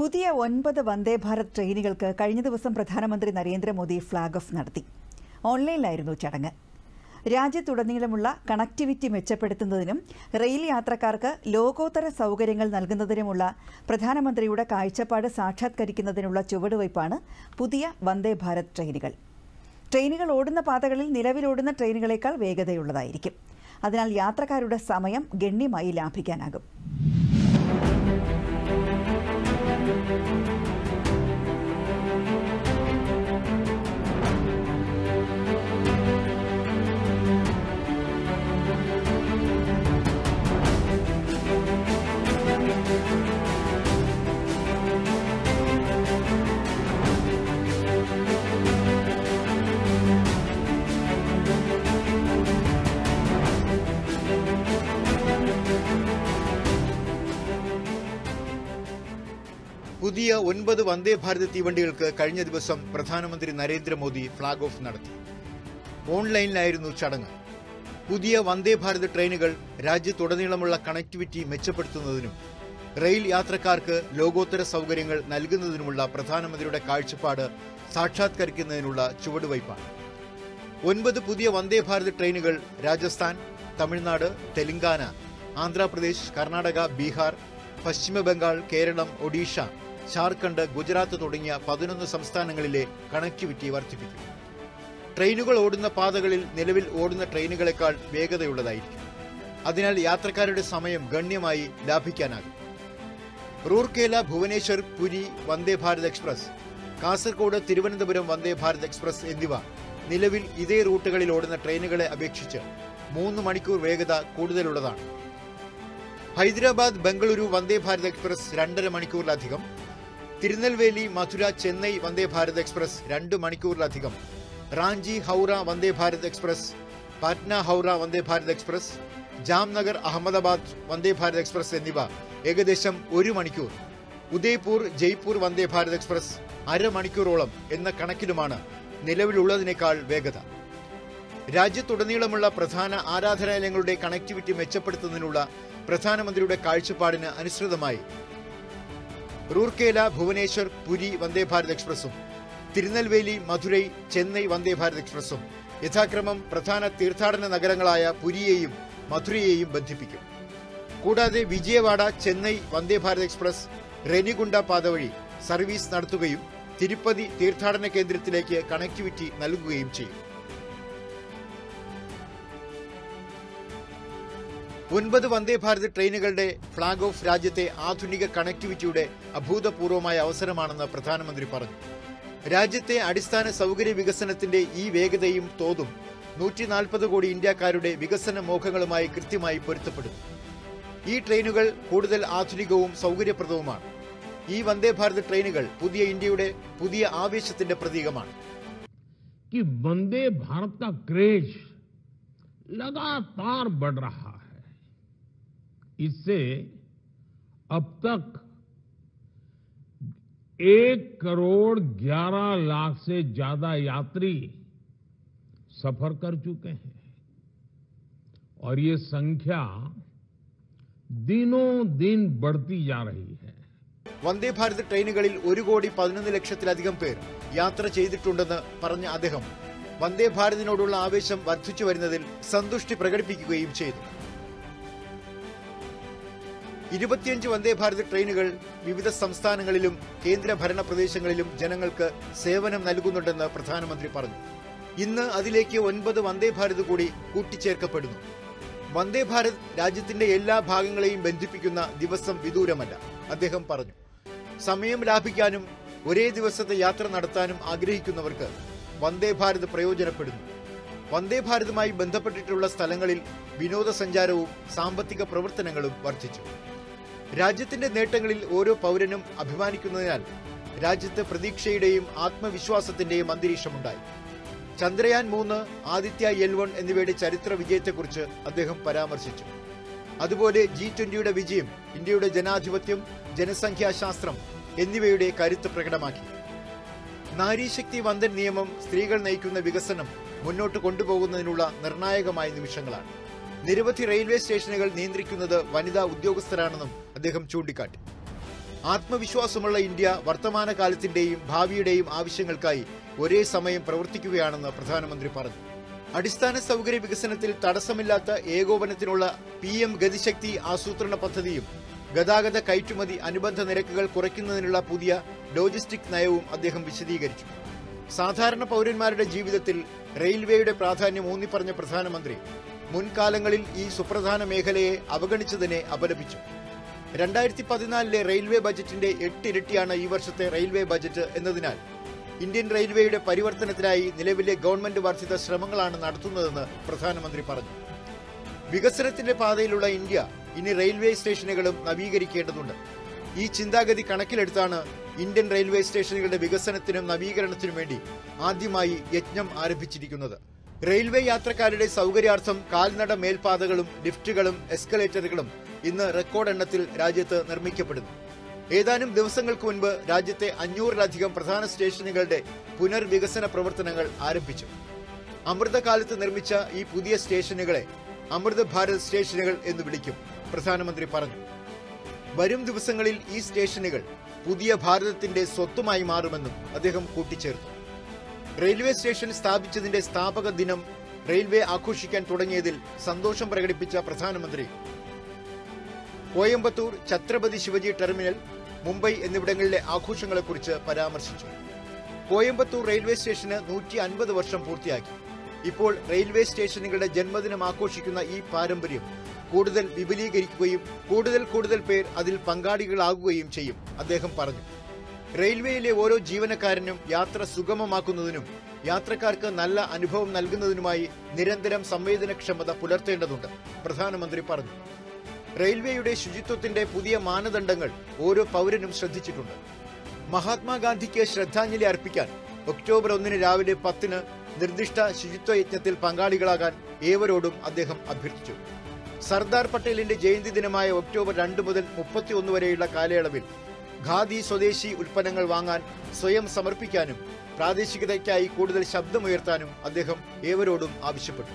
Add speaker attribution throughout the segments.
Speaker 1: പുതിയ ഒൻപത് വന്ദേ ഭാരത് ട്രെയിനുകൾക്ക് കഴിഞ്ഞ ദിവസം പ്രധാനമന്ത്രി നരേന്ദ്രമോദി ഫ്ളാഗ് ഓഫ് നടത്തി ഓൺലൈനിലായിരുന്നു ചടങ്ങ് രാജ്യത്തുടനീളമുള്ള കണക്ടിവിറ്റി മെച്ചപ്പെടുത്തുന്നതിനും റെയിൽ യാത്രക്കാർക്ക് ലോകോത്തര സൗകര്യങ്ങൾ നൽകുന്നതിനുമുള്ള പ്രധാനമന്ത്രിയുടെ കാഴ്ചപ്പാട് സാക്ഷാത്കരിക്കുന്നതിനുള്ള ചുവടുവയ്പ്പാണ് പുതിയ വന്ദേ ഭാരത് ട്രെയിനുകൾ ട്രെയിനുകൾ ഓടുന്ന പാതകളിൽ നിലവിലോടുന്ന ട്രെയിനുകളേക്കാൾ വേഗതയുള്ളതായിരിക്കും അതിനാൽ യാത്രക്കാരുടെ സമയം ഗണ്യമായി ലാഭിക്കാനാകും
Speaker 2: പുതിയ ഒൻപത് വന്ദേ ഭാരത് തീവണ്ടികൾക്ക് കഴിഞ്ഞ ദിവസം പ്രധാനമന്ത്രി നരേന്ദ്രമോദി ഫ്ളാഗ് ഓഫ് നടത്തി ഓൺലൈനിലായിരുന്നു ചടങ്ങ് പുതിയ വന്ദേ ഭാരത് ട്രെയിനുകൾ രാജ്യത്തുടനീളമുള്ള കണക്ടിവിറ്റി മെച്ചപ്പെടുത്തുന്നതിനും റെയിൽ യാത്രക്കാർക്ക് ലോകോത്തര സൗകര്യങ്ങൾ നൽകുന്നതിനുമുള്ള പ്രധാനമന്ത്രിയുടെ കാഴ്ചപ്പാട് സാക്ഷാത്കരിക്കുന്നതിനുള്ള ചുവടുവയ്പ്പാണ് ഒൻപത് പുതിയ വന്ദേ ഭാരത് ട്രെയിനുകൾ രാജസ്ഥാൻ തമിഴ്നാട് തെലങ്കാന ആന്ധ്രാപ്രദേശ് കർണാടക ബീഹാർ പശ്ചിമ ബംഗാൾ കേരളം ഒഡീഷ ഝാർഖണ്ഡ് ഗുജറാത്ത് തുടങ്ങിയ പതിനൊന്ന് സംസ്ഥാനങ്ങളിലെ കണക്ടിവിറ്റി വർദ്ധിപ്പിക്കും ട്രെയിനുകൾ ഓടുന്ന പാതകളിൽ നിലവിൽ ഓടുന്ന ട്രെയിനുകളെക്കാൾ വേഗതയുള്ളതായിരിക്കും അതിനാൽ യാത്രക്കാരുടെ സമയം ഗണ്യമായി ലാഭിക്കാനാകും റൂർക്കേല ഭുവനേശ്വർ പുരി വന്ദേ ഭാരത് എക്സ്പ്രസ് കാസർഗോഡ് തിരുവനന്തപുരം വന്ദേ ഭാരത് എക്സ്പ്രസ് എന്നിവ നിലവിൽ ഇതേ റൂട്ടുകളിൽ ഓടുന്ന ട്രെയിനുകളെ അപേക്ഷിച്ച് മൂന്ന് മണിക്കൂർ വേഗത കൂടുതലുള്ളതാണ് ഹൈദരാബാദ് ബംഗളൂരു വന്ദേ ഭാരത് എക്സ്പ്രസ് രണ്ടര മണിക്കൂറിലധികം തിരുനെൽവേലി മധുര ചെന്നൈ വന്ദേ ഭാരത് എക്സ്പ്രസ് രണ്ട് മണിക്കൂറിലധികം Ranchi Howrah Vande Bharat express Patna Howrah Vande Bharat express Jamnagar Ahmedabad Vande Bharat express എന്നിവ ഏകദേശം ഒരു മണിക്കൂർ ഉദയ്പൂർ ജയ്പൂർ വന്ദേ ഭാരത് എക്സ്പ്രസ് അരമണിക്കൂറോളം എന്ന കണക്കിലുമാണ് നിലവിലുള്ളതിനേക്കാൾ വേഗത രാജ്യത്തുടനീളമുള്ള പ്രധാന ആരാധനാലയങ്ങളുടെ കണക്ടിവിറ്റി മെച്ചപ്പെടുത്തുന്നതിനുള്ള പ്രധാനമന്ത്രിയുടെ കാഴ്ചപ്പാടിന് അനുസൃതമായി റൂർക്കേല ഭുവനേശ്വർ പുരി വന്ദേ ഭാരത് എക്സ്പ്രസും തിരുനെൽവേലി മധുരൈ ചെന്നൈ വന്ദേ ഭാരത് എക്സ്പ്രസും യഥാക്രമം പ്രധാന തീർത്ഥാടന നഗരങ്ങളായ പുരിയെയും മധുരയെയും ബന്ധിപ്പിക്കും കൂടാതെ വിജയവാഡ ചെന്നൈ വന്ദേ ഭാരത് എക്സ്പ്രസ് റെനിഗുണ്ട പാത വഴി സർവീസ് നടത്തുകയും തിരുപ്പതി തീർത്ഥാടന കേന്ദ്രത്തിലേക്ക് കണക്ടിവിറ്റി നൽകുകയും ചെയ്യും ഒൻപത് വന്ദേ ഭാരത് ട്രെയിനുകളുടെ ഫ്ളാഗ് ഓഫ് രാജ്യത്തെ ആധുനിക കണക്ടിവിറ്റിയുടെ അഭൂതപൂർവമായ അവസരമാണെന്ന് പ്രധാനമന്ത്രി പറഞ്ഞു രാജ്യത്തെ അടിസ്ഥാന സൗകര്യ വികസനത്തിന്റെ ഈ വേഗതയും തോതും നൂറ്റി നാൽപ്പത് കോടി ഇന്ത്യക്കാരുടെ വികസന മോഹങ്ങളുമായി കൃത്യമായി പൊരുത്തപ്പെടുന്നു ഈ ട്രെയിനുകൾ കൂടുതൽ ആധുനികവും സൗകര്യപ്രദവുമാണ് ഈ വന്ദേ ഭാരത് ട്രെയിനുകൾ പുതിയ ഇന്ത്യയുടെ പുതിയ ആവേശത്തിന്റെ പ്രതീകമാണ്
Speaker 3: कि वंदे भारत का क्रेज लगातार बढ़ रहा है इससे अब तक एक करोड़ ग्यारह लाख से ज्यादा यात्री सफर कर चुके हैं और ये संख्या दिनों दिन बढ़ती जा रही है
Speaker 2: വന്ദേ ഭാരത് ട്രെയിനുകളിൽ ഒരു കോടി പതിനൊന്ന് ലക്ഷത്തിലധികം പേർ യാത്ര ചെയ്തിട്ടുണ്ടെന്ന് പറഞ്ഞ അദ്ദേഹം വന്ദേ ഭാരതിനോടുള്ള ആവേശം വർദ്ധിച്ചു വരുന്നതിൽ സന്തുഷ്ടി പ്രകടിപ്പിക്കുകയും ചെയ്തു ഇരുപത്തിയഞ്ച് വന്ദേ ഭാരത് ട്രെയിനുകൾ വിവിധ സംസ്ഥാനങ്ങളിലും കേന്ദ്ര ഭരണ പ്രദേശങ്ങളിലും ജനങ്ങൾക്ക് സേവനം നൽകുന്നുണ്ടെന്ന് പ്രധാനമന്ത്രി പറഞ്ഞു ഇന്ന് അതിലേക്ക് ഒൻപത് വന്ദേ ഭാരത് കൂടി കൂട്ടിച്ചേർക്കപ്പെടുന്നു വന്ദേ ഭാരത് രാജ്യത്തിന്റെ എല്ലാ ഭാഗങ്ങളെയും ബന്ധിപ്പിക്കുന്ന ദിവസം വിദൂരമല്ല അദ്ദേഹം പറഞ്ഞു സമയം ലാഭിക്കാനും ഒരേ ദിവസത്തെ യാത്ര നടത്താനും ആഗ്രഹിക്കുന്നവർക്ക് വന്ദേ ഭാരത് പ്രയോജനപ്പെടുന്നു വന്ദേ ഭാരതുമായി ബന്ധപ്പെട്ടിട്ടുള്ള സ്ഥലങ്ങളിൽ വിനോദസഞ്ചാരവും സാമ്പത്തിക പ്രവർത്തനങ്ങളും വർദ്ധിച്ചു രാജ്യത്തിന്റെ നേട്ടങ്ങളിൽ ഓരോ പൗരനും അഭിമാനിക്കുന്നതിനാൽ രാജ്യത്ത് പ്രതീക്ഷയുടെയും ആത്മവിശ്വാസത്തിന്റെയും അന്തരീക്ഷമുണ്ടായി ചന്ദ്രയാൻ മൂന്ന് ആദിത്യ എൽ വൺ എന്നിവയുടെ ചരിത്ര വിജയത്തെക്കുറിച്ച് അദ്ദേഹം പരാമർശിച്ചു അതുപോലെ ജി ട്വന്റിയുടെ വിജയം ഇന്ത്യയുടെ ജനാധിപത്യം ജനസംഖ്യാശാസ്ത്രം എന്നിവയുടെ കരുത്ത് പ്രകടമാക്കി നാരീശക്തി വന്ദൻ നിയമം സ്ത്രീകൾ നയിക്കുന്ന വികസനം മുന്നോട്ട് കൊണ്ടുപോകുന്നതിനുള്ള നിർണായകമായ നിമിഷങ്ങളാണ് നിരവധി റെയിൽവേ സ്റ്റേഷനുകൾ നിയന്ത്രിക്കുന്നത് വനിതാ ഉദ്യോഗസ്ഥരാണെന്നും അദ്ദേഹം ചൂണ്ടിക്കാട്ടി ആത്മവിശ്വാസമുള്ള ഇന്ത്യ വർത്തമാനകാലത്തിന്റെയും ഭാവിയുടെയും ആവശ്യങ്ങൾക്കായി ഒരേ സമയം പ്രവർത്തിക്കുകയാണെന്ന് പ്രധാനമന്ത്രി പറഞ്ഞു അടിസ്ഥാന സൗകര്യ വികസനത്തിൽ തടസ്സമില്ലാത്ത ഏകോപനത്തിനുള്ള പി എം ഗതിശക്തി ആസൂത്രണ പദ്ധതിയും ഗതാഗത കയറ്റുമതി അനുബന്ധ നിരക്കുകൾ കുറയ്ക്കുന്നതിനുള്ള പുതിയ ലോജിസ്റ്റിക് നയവും അദ്ദേഹം വിശദീകരിച്ചു സാധാരണ പൗരന്മാരുടെ ജീവിതത്തിൽ റെയിൽവേയുടെ പ്രാധാന്യം ഊന്നിപ്പറഞ്ഞ പ്രധാനമന്ത്രി മുൻകാലങ്ങളിൽ ഈ സുപ്രധാന മേഖലയെ അവഗണിച്ചതിനെ അപലപിച്ചു രണ്ടായിരത്തി പതിനാലിലെ റെയിൽവേ ബജറ്റിന്റെ എട്ടിരട്ടിയാണ് ഈ വർഷത്തെ റെയിൽവേ ബജറ്റ് എന്നതിനാൽ ഇന്ത്യൻ റെയിൽവേയുടെ പരിവർത്തനത്തിനായി നിലവിലെ ഗവൺമെന്റ് വർദ്ധിത ശ്രമങ്ങളാണ് നടത്തുന്നതെന്ന് പ്രധാനമന്ത്രി പറഞ്ഞു വികസനത്തിന്റെ പാതയിലുള്ള ഇന്ത്യ ഇനി റെയിൽവേ സ്റ്റേഷനുകളും നവീകരിക്കേണ്ടതുണ്ട് ഈ ചിന്താഗതി കണക്കിലെടുത്താണ് ഇന്ത്യൻ റെയിൽവേ സ്റ്റേഷനുകളുടെ വികസനത്തിനും നവീകരണത്തിനും വേണ്ടി ആദ്യമായി യജ്ഞം ആരംഭിച്ചിരിക്കുന്നത് റെയിൽവേ യാത്രക്കാരുടെ സൗകര്യാർത്ഥം കാൽനട മേൽപാതകളും ലിഫ്റ്റുകളും എസ്കലേറ്ററുകളും ഇന്ന് റെക്കോർഡ് എണ്ണത്തിൽ രാജ്യത്ത് നിർമ്മിക്കപ്പെടുന്നു ഏതാനും ദിവസങ്ങൾക്ക് മുൻപ് രാജ്യത്തെ അഞ്ഞൂറിലധികം പ്രധാന സ്റ്റേഷനുകളുടെ പുനർവികസന പ്രവർത്തനങ്ങൾ ആരംഭിച്ചു അമൃതകാലത്ത് നിർമ്മിച്ച ഈ പുതിയ സ്റ്റേഷനുകളെ അമൃത് ഭാരത് സ്റ്റേഷനുകൾ എന്ന് വിളിക്കും പ്രധാനമന്ത്രി പറഞ്ഞു വരും ദിവസങ്ങളിൽ ഈ സ്റ്റേഷനുകൾ പുതിയ ഭാരതത്തിന്റെ സ്വത്തുമായി മാറുമെന്നും അദ്ദേഹം കൂട്ടിച്ചേർത്തു റെയിൽവേ സ്റ്റേഷൻ സ്ഥാപിച്ചതിന്റെ സ്ഥാപക ദിനം റെയിൽവേ ആഘോഷിക്കാൻ തുടങ്ങിയതിൽ സന്തോഷം പ്രകടിപ്പിച്ച പ്രധാനമന്ത്രി കോയമ്പത്തൂർ ഛത്രപതി ശിവജി ടെർമിനൽ മുംബൈ എന്നിവിടങ്ങളിലെ ആഘോഷങ്ങളെക്കുറിച്ച് പരാമർശിച്ചു കോയമ്പത്തൂർ റെയിൽവേ സ്റ്റേഷന് നൂറ്റി അൻപത് വർഷം പൂർത്തിയാക്കി ഇപ്പോൾ റെയിൽവേ സ്റ്റേഷനുകളുടെ ജന്മദിനം ആഘോഷിക്കുന്ന ഈ പാരമ്പര്യം കൂടുതൽ വിപുലീകരിക്കുകയും കൂടുതൽ കൂടുതൽ പേർ അതിൽ പങ്കാളികളാകുകയും ചെയ്യും അദ്ദേഹം പറഞ്ഞു റെയിൽവേയിലെ ഓരോ ജീവനക്കാരനും യാത്ര സുഗമമാക്കുന്നതിനും യാത്രക്കാർക്ക് നല്ല അനുഭവം നൽകുന്നതിനുമായി നിരന്തരം സംവേദനക്ഷമത പുലർത്തേണ്ടതുണ്ട് പ്രധാനമന്ത്രി പറഞ്ഞു റെയിൽവേയുടെ ശുചിത്വത്തിന്റെ പുതിയ മാനദണ്ഡങ്ങൾ ഓരോ പൗരനും ശ്രദ്ധിച്ചിട്ടുണ്ട് മഹാത്മാഗാന്ധിക്ക് ശ്രദ്ധാഞ്ജലി അർപ്പിക്കാൻ ഒക്ടോബർ ഒന്നിന് രാവിലെ പത്തിന് നിർദ്ദിഷ്ട ശുചിത്വ യജ്ഞത്തിൽ പങ്കാളികളാകാൻ ഏവരോടും അദ്ദേഹം അഭ്യർത്ഥിച്ചു സർദാർ പട്ടേലിന്റെ ജയന്തി ദിനമായ ഒക്ടോബർ രണ്ട് മുതൽ മുപ്പത്തിയൊന്ന് വരെയുള്ള കാലയളവിൽ ഖാദി സ്വദേശി ഉൽപ്പന്നങ്ങൾ വാങ്ങാൻ സ്വയം സമർപ്പിക്കാനും പ്രാദേശികതയ്ക്കായി കൂടുതൽ ശബ്ദമുയർത്താനും അദ്ദേഹം ഏവരോടും ആവശ്യപ്പെട്ടു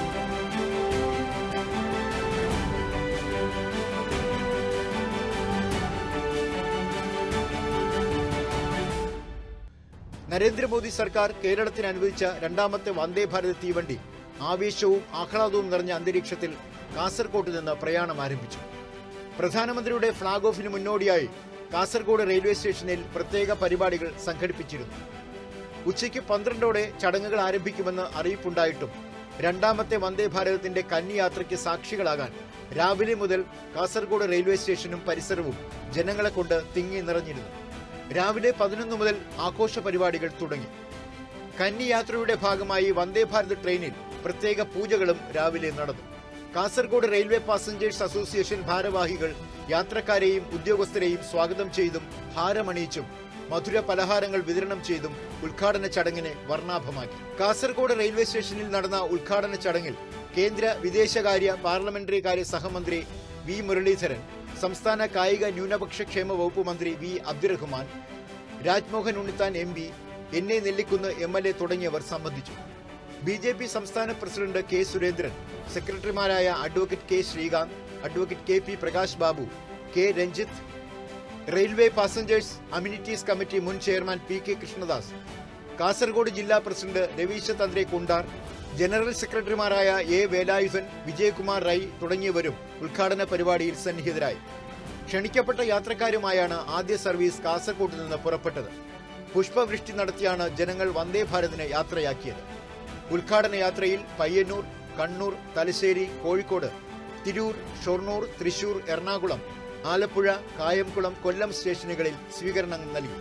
Speaker 2: നരേന്ദ്രമോദി സർക്കാർ കേരളത്തിന് അനുവദിച്ച രണ്ടാമത്തെ വന്ദേ ഭാരത് തീവണ്ടി ആവേശവും ആഹ്ലാദവും നിറഞ്ഞ അന്തരീക്ഷത്തിൽ കാസർകോട്ട് നിന്ന് പ്രയാണം ആരംഭിച്ചു പ്രധാനമന്ത്രിയുടെ ഫ്ളാഗ് ഓഫിന് മുന്നോടിയായി കാസർഗോഡ് റെയിൽവേ സ്റ്റേഷനിൽ പ്രത്യേക പരിപാടികൾ സംഘടിപ്പിച്ചിരുന്നു ഉച്ചയ്ക്ക് പന്ത്രണ്ടോടെ ചടങ്ങുകൾ ആരംഭിക്കുമെന്ന് അറിയിപ്പുണ്ടായിട്ടും രണ്ടാമത്തെ വന്ദേ ഭാരതത്തിന്റെ കന്നിയാത്രയ്ക്ക് സാക്ഷികളാകാൻ രാവിലെ മുതൽ കാസർഗോഡ് റെയിൽവേ സ്റ്റേഷനും പരിസരവും ജനങ്ങളെ കൊണ്ട് തിങ്ങി നിറഞ്ഞിരുന്നു രാവിലെ പതിനൊന്ന് മുതൽ ആഘോഷ പരിപാടികൾ തുടങ്ങി കന്നിയാത്രയുടെ ഭാഗമായി വന്ദേ ഭാരത് ട്രെയിനിൽ പ്രത്യേക പൂജകളും രാവിലെ നടന്നു കാസർഗോഡ് റെയിൽവേ പാസഞ്ചേഴ്സ് അസോസിയേഷൻ ഭാരവാഹികൾ യാത്രക്കാരെയും ഉദ്യോഗസ്ഥരെയും സ്വാഗതം ചെയ്തും ഹാരമണിയിച്ചും മധുര പലഹാരങ്ങൾ വിതരണം ചെയ്തും ഉദ്ഘാടന ചടങ്ങിനെ വർണ്ണാഭമാക്കി കാസർഗോഡ് റെയിൽവേ സ്റ്റേഷനിൽ നടന്ന ഉദ്ഘാടന ചടങ്ങിൽ കേന്ദ്ര വിദേശകാര്യ പാർലമെന്ററി കാര്യ സഹമന്ത്രി വി മുരളീധരൻ സംസ്ഥാന കായിക ന്യൂനപക്ഷ ക്ഷേമ വകുപ്പ് മന്ത്രി V Abdurahman Rajmohan Unnithan M P N A Nellikunnu M L A തുടങ്ങിയവർ സംബന്ധിച്ചു ബി ജെ പി സംസ്ഥാന പ്രസിഡന്റ് കെ സുരേന്ദ്രൻ സെക്രട്ടറിമാരായ advocate K Sreekanth advocate K P Prakash Babu K Ranjith railway passengers amenities committee മുൻ chairman P K Krishnadas Kasaragod ജില്ലാ പ്രസിഡന്റ് രവീശ തന്ത്രെ കുണ്ടാർ ജനറൽ സെക്രട്ടറിമാരായ എ വേലായുധൻ വിജയകുമാർ റൈ തുടങ്ങിയവരും ഉദ്ഘാടന പരിപാടിയിൽ സന്നിഹിതരായി ക്ഷണിക്കപ്പെട്ട യാത്രക്കാരുമായാണ് ആദ്യ സർവീസ് കാസർഗോഡ് നിന്ന് പുറപ്പെട്ടത് പുഷ്പവൃഷ്ടി നടത്തിയാണ് ജനങ്ങൾ വന്ദേ ഭാരതിനെ യാത്രയാക്കിയത് ഉദ്ഘാടന യാത്രയിൽ പയ്യന്നൂർ കണ്ണൂർ തലശ്ശേരി കോഴിക്കോട് തിരൂർ ഷൊർണൂർ തൃശൂർ എറണാകുളം ആലപ്പുഴ കായംകുളം കൊല്ലം സ്റ്റേഷനുകളിൽ സ്വീകരണം നൽകി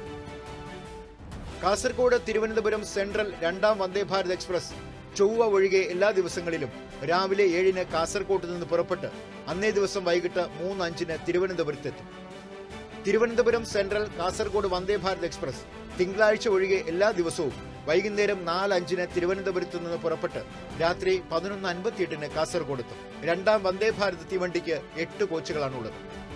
Speaker 2: കാസർഗോഡ് തിരുവനന്തപുരം സെൻട്രൽ രണ്ടാം വന്ദേ ഭാരത് എക്സ്പ്രസ് ചൊവ്വ ഒഴികെ എല്ലാ ദിവസങ്ങളിലും രാവിലെ ഏഴിന് കാസർഗോഡ് നിന്ന് പുറപ്പെട്ട് അന്നേ ദിവസം വൈകിട്ട് മൂന്ന് അഞ്ചിന് തിരുവനന്തപുരത്തെത്തും തിരുവനന്തപുരം സെൻട്രൽ കാസർഗോഡ് വന്ദേ ഭാരത് എക്സ്പ്രസ് തിങ്കളാഴ്ച ഒഴികെ എല്ലാ ദിവസവും വൈകുന്നേരം നാല് അഞ്ചിന് തിരുവനന്തപുരത്ത് നിന്ന് പുറപ്പെട്ട് രാത്രി പതിനൊന്ന് അൻപത്തിയെട്ടിന് കാസർഗോഡ് എത്തും രണ്ടാം വന്ദേ ഭാരത് തീവണ്ടിക്ക് എട്ട് കോച്ചുകളാണുള്ളത്